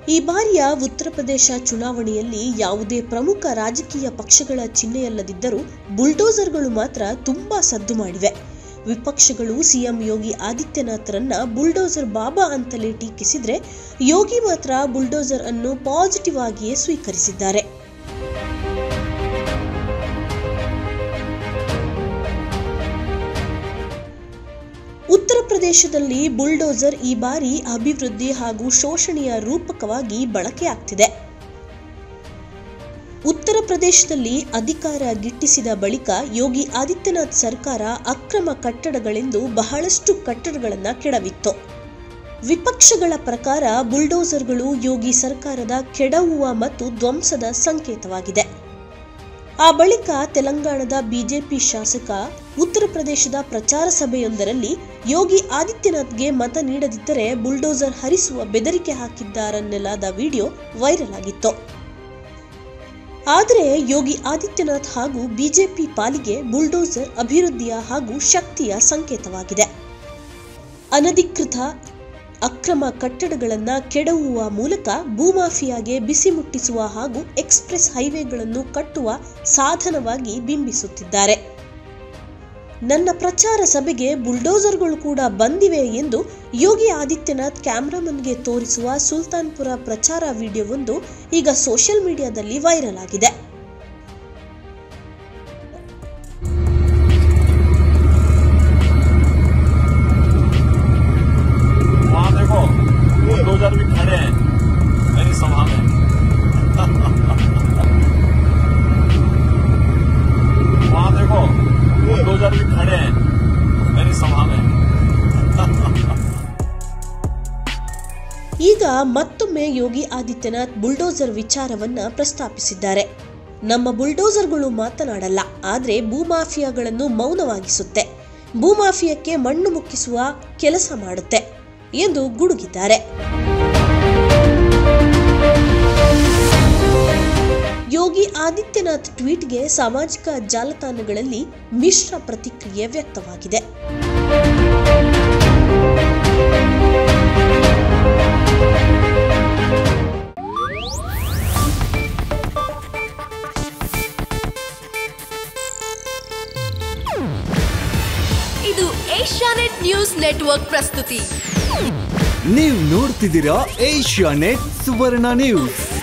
ಈ ಬಾರಿಯ ಉತ್ತರ ಪ್ರದೇಶ ಚುನಾವಣೆಯಲ್ಲಿ ಯಾವುದೇ ಪ್ರಮುಖ ರಾಜಕೀಯ ಪಕ್ಷಗಳ ಚಿಹ್ನೆಯಲ್ಲದಿದ್ದರೂ ಬುಲ್ಡೋಸರ್ಗಳು ಮಾತ್ರ ತುಂಬಾ ಸದ್ದು ಮಾಡಿವೆ ವಿಪಕ್ಷಗಳು ಸಿಎಂ ಯೋಗಿ ಆದಿತ್ಯನಾಥ್ರನ್ನ ಬುಲ್ಡೋಸರ್ ಬಾಬಾ ಅಂತಲೇ ಟೀಕಿಸಿದ್ರೆ ಯೋಗಿ ಮಾತ್ರ ಬುಲ್ಡೋಸರ್ ಅನ್ನು ಪಾಸಿಟಿವ್ ಆಗಿಯೇ ಸ್ವೀಕರಿಸಿದ್ದಾರೆ ಉತ್ತರ ಪ್ರದೇಶದಲ್ಲಿ ಬುಲ್ಡೋಸರ್ ಈ ಬಾರಿ ಅಭಿವೃದ್ಧಿ ಹಾಗೂ ಶೋಷಣೆಯ ರೂಪಕವಾಗಿ ಬಳಕೆಯಾಗ್ತಿದೆ ಉತ್ತರ ಪ್ರದೇಶದಲ್ಲಿ ಅಧಿಕಾರ ಗಿಟ್ಟಿಸಿದ ಬಳಿಕ ಯೋಗಿ ಆದಿತ್ಯನಾಥ್ ಸರ್ಕಾರ ಅಕ್ರಮ ಕಟ್ಟಡಗಳೆಂದು ಬಹಳಷ್ಟು ಕಟ್ಟಡಗಳನ್ನು ಕೆಡವಿತ್ತು ವಿಪಕ್ಷಗಳ ಪ್ರಕಾರ ಬುಲ್ಡೋಸರ್ಗಳು ಯೋಗಿ ಸರ್ಕಾರದ ಕೆಡವುವ ಮತ್ತು ಧ್ವಂಸದ ಸಂಕೇತವಾಗಿದೆ ಆ ಬಳಿಕ ತೆಲಂಗಾಣದ ಬಿಜೆಪಿ ಶಾಸಕ ಉತ್ತರ ಪ್ರದೇಶದ ಪ್ರಚಾರ ಸಭೆಯೊಂದರಲ್ಲಿ ಯೋಗಿ ಆದಿತ್ಯನಾಥ್ಗೆ ಮತ ನೀಡದಿದ್ದರೆ ಬುಲ್ಡೋಸರ್ ಹರಿಸುವ ಬೆದರಿಕೆ ಹಾಕಿದ್ದಾರನ್ನೆಲಾದ ವಿಡಿಯೋ ವೈರಲ್ ಆಗಿತ್ತು ಆದರೆ ಯೋಗಿ ಆದಿತ್ಯನಾಥ್ ಹಾಗೂ ಬಿಜೆಪಿ ಪಾಲಿಗೆ ಬುಲ್ಡೋಸರ್ ಅಭಿವೃದ್ಧಿಯ ಹಾಗೂ ಶಕ್ತಿಯ ಸಂಕೇತವಾಗಿದೆ ಅನಧಿಕೃತ ಅಕ್ರಮ ಕಟ್ಟಡಗಳನ್ನ ಕೆಡವುವ ಮೂಲಕ ಭೂಮಾಫಿಯಾಗೆ ಬಿಸಿ ಮುಟ್ಟಿಸುವ ಹಾಗೂ ಎಕ್ಸ್ಪ್ರೆಸ್ ಹೈವೇಗಳನ್ನು ಕಟ್ಟುವ ಸಾಧನವಾಗಿ ಬಿಂಬಿಸುತ್ತಿದ್ದಾರೆ ನನ್ನ ಪ್ರಚಾರ ಸಭೆಗೆ ಬುಲ್ಡೋಸರ್ಗಳು ಕೂಡ ಬಂದಿವೆ ಎಂದು ಯೋಗಿ ಆದಿತ್ಯನಾಥ್ ಕ್ಯಾಮ್ರಾಮನ್ಗೆ ತೋರಿಸುವ ಸುಲ್ತಾನ್ಪುರ ಪ್ರಚಾರ ವಿಡಿಯೋವೊಂದು ಈಗ ಸೋಷಿಯಲ್ ಮೀಡಿಯಾದಲ್ಲಿ ವೈರಲ್ ಆಗಿದೆ वहाँ देखो बुलडोजर भी खड़े हैं मेरी सभा में वहाँ देखो बुलडोजर भी खड़े हैं मेरी सभा में ಈಗ ಮತ್ತೊಮ್ಮೆ ಯೋಗಿ ಆದಿತ್ಯನಾಥ್ ಬುಲ್ಡೋಸರ್ ವಿಚಾರವನ್ನ ಪ್ರಸ್ತಾಪಿಸಿದ್ದಾರೆ ನಮ್ಮ ಬುಲ್ಡೋಸರ್ಗಳು ಮಾತನಾಡಲ್ಲ ಆದರೆ ಭೂಮಾಫಿಯಾಗಳನ್ನು ಮೌನವಾಗಿಸುತ್ತೆ ಭೂಮಾಫಿಯಕ್ಕೆ ಮಣ್ಣು ಮುಕ್ಕಿಸುವ ಕೆಲಸ ಮಾಡುತ್ತೆ ಎಂದು ಗುಡುಗಿದ್ದಾರೆ ಯೋಗಿ ಆದಿತ್ಯನಾಥ್ ಟ್ವೀಟ್ಗೆ ಸಾಮಾಜಿಕ ಜಾಲತಾಣಗಳಲ್ಲಿ ಮಿಶ್ರ ಪ್ರತಿಕ್ರಿಯೆ ವ್ಯಕ್ತವಾಗಿದೆ ಇದು ಏಷ್ಯಾನೆಟ್ ನ್ಯೂಸ್ ನೆಟ್ವರ್ಕ್ ಪ್ರಸ್ತುತಿ ನೀವು ನೋಡ್ತಿದ್ದೀರಾ ಏಷ್ಯಾ ನೆಟ್ ಸುವರ್ಣ ನ್ಯೂಸ್